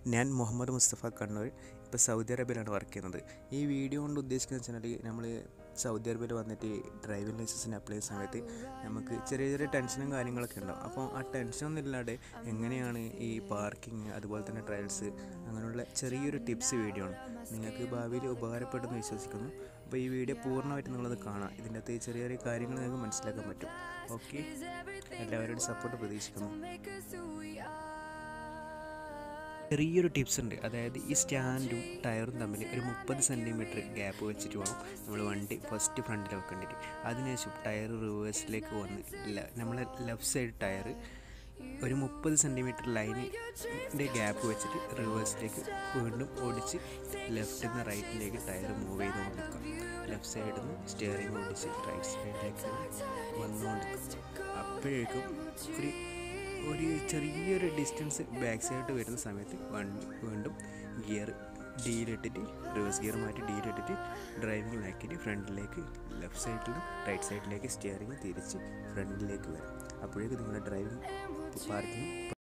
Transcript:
ഞാൻ മുഹമ്മദ് മുസ്തഫ കണ്ണൂർ ഇപ്പോൾ Saudi അറേബ്യയിലാണ് work ചെയ്യുന്നത് ഈ വീഡിയോ കൊണ്ട് ഉദ്ദേശിക്കുന്നത് വെച്ചാൽ നമ്മൾ സൗദി അറേബ്യയിൽ വന്നിട്ട് ഡ്രൈവിംഗ് ലൈസൻസിന് അപ്ലൈ ചെയ്യുന്ന സമയത്ത് നമുക്ക് ചെറിയ ചെറിയ ടെൻഷനും കാര്യങ്ങളൊക്കെ ഉണ്ടാവും അപ്പോൾ ആ ടെൻഷനൊന്നും ഇല്ലാതെ എങ്ങനെയാണ് ഈ പാർക്കിംഗ് അതുപോലെ തന്നെ ട്രയൽസ് അങ്ങനെയുള്ള ചെറിയൊരു ടിപ്സ് വീഡിയോ ആണ് നിങ്ങൾക്ക് ഭാവിയിൽ ഉപകാരപ്പെടുമെന്ന് വിശ്വസിക്കുന്നു അപ്പോൾ ഈ വീഡിയോ പൂർണ്ണമായിട്ട് നിങ്ങളത് കാണാം ഇതിൻ്റെ അകത്ത് ചെറിയ ചെറിയ കാര്യങ്ങൾ നിങ്ങൾക്ക് മനസ്സിലാക്കാൻ പറ്റും ഓക്കെ എല്ലാവരുടെയും സപ്പോർട്ട് പ്രതീക്ഷിക്കുന്നു ചെറിയൊരു ടിപ്സ് ഉണ്ട് അതായത് ഈ സ്റ്റാൻഡും ടയറും തമ്മിൽ ഒരു മുപ്പത് സെൻറ്റിമീറ്റർ ഗ്യാപ്പ് വെച്ചിട്ട് വേണം നമ്മൾ വണ്ടി ഫസ്റ്റ് ഫ്രണ്ടിൽ വെക്കേണ്ടിട്ട് അതിനുശേഷം ടയർ റിവേഴ്സിലേക്ക് വന്ന് നമ്മളെ ലെഫ്റ്റ് സൈഡ് ടയർ ഒരു മുപ്പത് സെൻറ്റിമീറ്റർ ലൈനിൻ്റെ ഗ്യാപ്പ് വെച്ചിട്ട് റിവേഴ്സിലേക്ക് വീണ്ടും ഓടിച്ച് ലെഫ്റ്റിൽ നിന്ന് റൈറ്റിലേക്ക് ടയർ മൂവ് ചെയ്ത് കൊടുക്കാം ലെഫ്റ്റ് സൈഡിൽ നിന്ന് സ്റ്റിയറിംഗ് ഓടിച്ച് റൈറ്റ് സൈഡിലേക്ക് വന്നുകൊണ്ട് അപ്പോഴേക്കും ഒരു ഒരു ചെറിയൊരു ഡിസ്റ്റൻസ് ബാക്ക് സൈഡ് വരുന്ന സമയത്ത് വണ്ടി വീണ്ടും ഗിയർ ഡിയിലിട്ടിട്ട് റിവേഴ്സ് ഗിയർ മാറ്റി ഡിയിലിട്ടിട്ട് ഡ്രൈവിങ്ങിലാക്കിയിട്ട് ഫ്രണ്ടിലേക്ക് ലെഫ്റ്റ് സൈഡിലും റൈറ്റ് സൈഡിലേക്ക് സ്റ്റിയറിങ് തിരിച്ച് ഫ്രണ്ടിലേക്ക് വരും അപ്പോഴേക്കും നിങ്ങളുടെ ഡ്രൈവിംഗ് പാർക്കിംഗ്